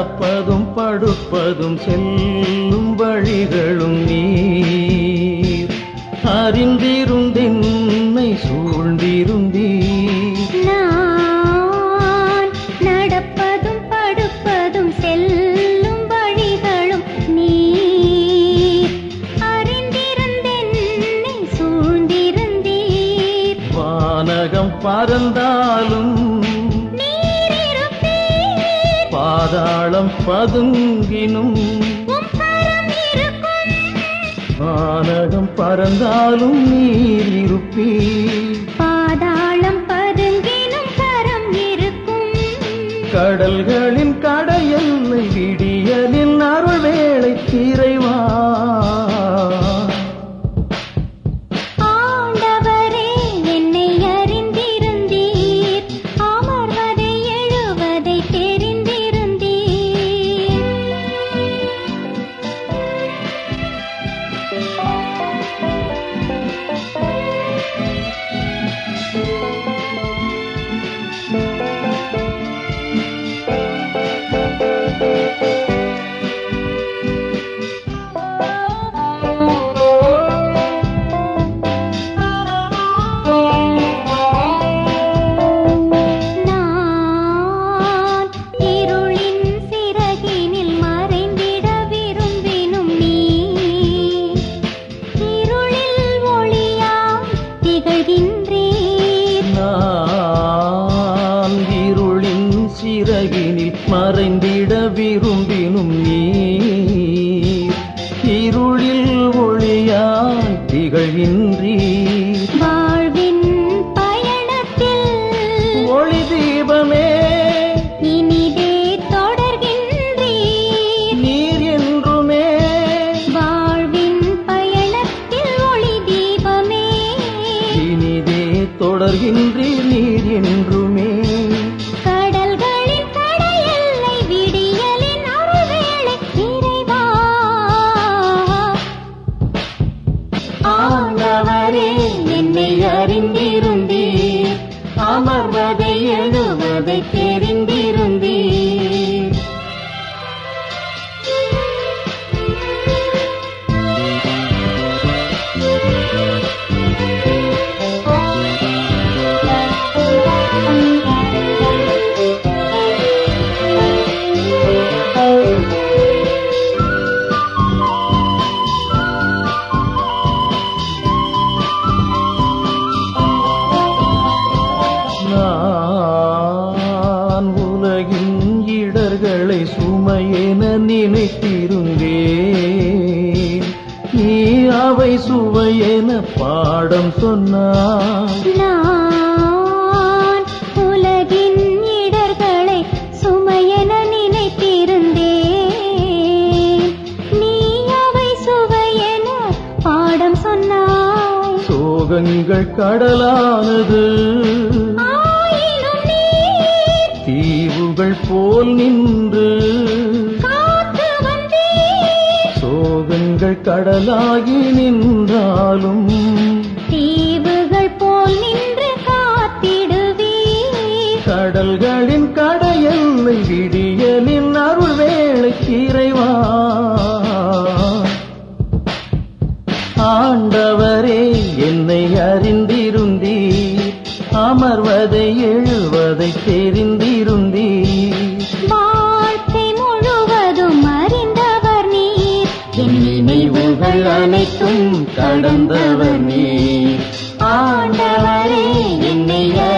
நடப்பதும் படுப்பதும் செல்லும் வழிகளும் நீர் அறிந்திருந்தென்னை சூழ்ந்திருந்தீர் நான் நடப்பதும் படுப்பதும் செல்லும் வழிகளும் நீர் அறிந்திருந்தென்னை சூழ்ந்திருந்தீர் வானகம் பறந்தாலும் நீரிருப்பீர் பாதாளம் பதுங்கினும் உம் கரம் இருக்கும் வானகம் பறந்தாலும் நீர் இருப்பீர் பாதாளம் பதுங்கினும் கரம் இருக்கும் கடல்களின் கடையல்லை விடியலின் அருள் வேளை இறைவா ஆண்டவரே என்னை அறிந்திருந்தீர் அமர்வதை எழுவதை தெரிந்திருந்தீர் நான் இருளின் சிறகினில் மறைந்திட விரும்பினும் நீ இருளில் ஒளியாய் திகழ்கின்றீர் நான் இருளின் சிறகினில் மறைந்திட விரும்பினும் நீர் இருளில் ஒளியாய் திகழ்கின்றீர் வாழ்வின் பயணத்தில் ஒளி தீபமே இனிதே தொடர்கின்றீர் நீர் என்றுமே வாழ்வின் பயணத்தில் ஒளி தீபமே இனிதே தொடர்கின்றீர் நீர் என்றுமே கடல்களின் கடையெல்லை விடியலின் அருள்வேளை இறைவா ஆண்டவரே என்னை அறிந்திருந்தீர் அமர்வதை எழுவதை தெரிந்திருந்தீர் நான் உலகின் இடர்களை சுமையென நினைத்திருந்தேன் நீ அவை சுவையென பாடம் சொன்னாய் நான் உலகின் இடர்களை சுமையென நினைத்திருந்தேன் நீ அவை சுவையென பாடம் சொன்னாய் சோகங்கள் கடலானது ஆயினும் நீர் தீவுகள் போல் நின்று காத்து வந்தீர் சோகங்கள் கடலாகி நின்றாலும் தீவுகள் போல் நின்று காத்திடுவீர் கடல்களின் கடையெல்லை விடியலின் அருள் வேளை இறைவா ஆண்டவரே என்னை அறிந்திருந்தீர் அமர்வதை எழுவதை தெரிந்திருந்தீர் வாழ்க்கை முழுவதும் அறிந்தவர் நீர் என் நினைவுகள் அனைத்தும் கடந்தவர் நீர் ஆண்டவரே என்னை